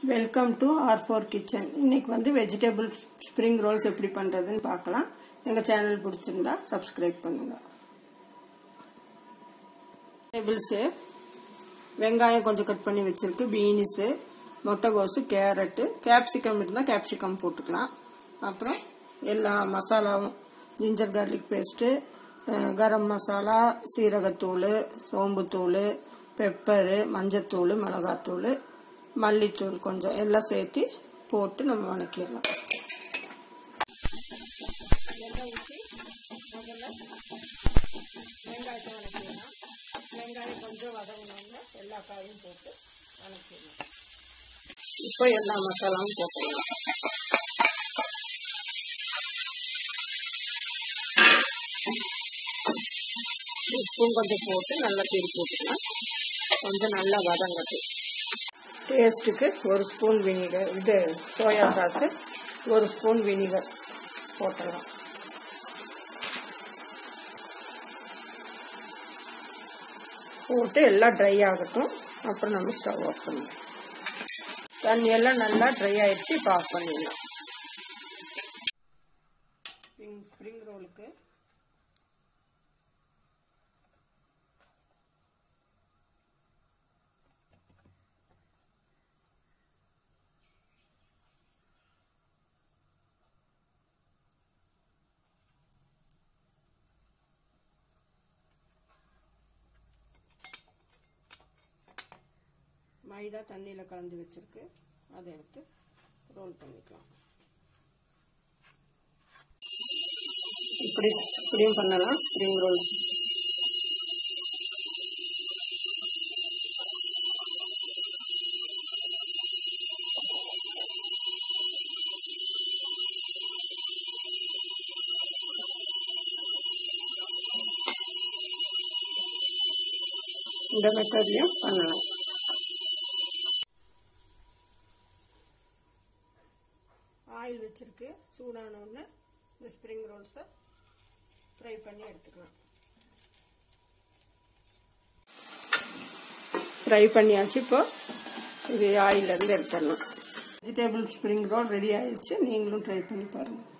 welcome to R four kitchen இன்னைக்கு வந்து vegetable spring Rolle's எப்படி பண்ணுறதுன்னு பார்க்கலாம் எங்கள் சேனல் பிடிச்சிருந்தா சப்ஸ்கிரைப் பண்ணுங்க வெஜிடபிள்ஸு வெங்காயம் கொஞ்சம் கட் பண்ணி வச்சிருக்கு பீன்ஸு முட்டைகோஸு கேரட்டு கேப்சிகம் இருந்தால் கேப்சிகம் போட்டுக்கலாம் அப்புறம் எல்லா மசாலாவும் ginger garlic paste garam masala சீரகத்தூள் சோம்புத்தூள் பெப்பரு மஞ்சத்தூள் மிளகாத்தூள் மல்லித்தூள் கொஞ்சம் எல்லாம் சேர்த்து போட்டு நம்ம வணக்கிடலாம் எண்ணெய் ஊற்றி முதல்ல வெங்காயத்தை வணக்கிடலாம் வெங்காயம் கொஞ்சம் வதங்கினோம்னா எல்லா காயும் போட்டு வணக்கிடலாம் இப்போ எல்லா மசாலாவும் போட்டுடலாம் உப்பும் கொஞ்சம் போட்டு நல்லா திருப்பி விட்டுக்கலாம் கொஞ்சம் நல்லா வதங்கட்டு டேஸ்ட்டுக்கு ஒரு ஸ்பூன் வினிகர் இது சோயா சாஸு ஒரு ஸ்பூன் வினிகர் போட்டுடலாம் போட்டு எல்லாம் ட்ரை ஆகட்டும் அப்புறம் நம்ம ஸ்டவ் ஆஃப் பண்ணலாம் தண்ணி எல்லாம் நல்லா ட்ரை ஆயிடுச்சு இப்போ ஆஃப் பண்ணிடலாம் ஸ்ப்ரிங் ரோலுக்கு மைதா தண்ணியில் கலந்து வச்சிருக்கு அதை எடுத்து ரோல் பண்ணிக்கலாம் இப்படி இப்படியும் பண்ணலாம் ஸ்ப்ரிங் ரோல் இந்த மெத்தட்லையும் பண்ணலாம் ஆயில் வச்சிருக்கு சூடான உடனே இந்த ஸ்ப்ரிங் ரோல்ஸை ஃப்ரை பண்ணி எடுத்துக்கலாம் ஃப்ரை பண்ணியாச்சு இப்போ இது ஆயிலிருந்து எடுத்துடலாம் வெஜிடபிள் ஸ்ப்ரிங் ரோல் ரெடி ஆயிடுச்சு நீங்களும் ட்ரை பண்ணி பாருங்கள்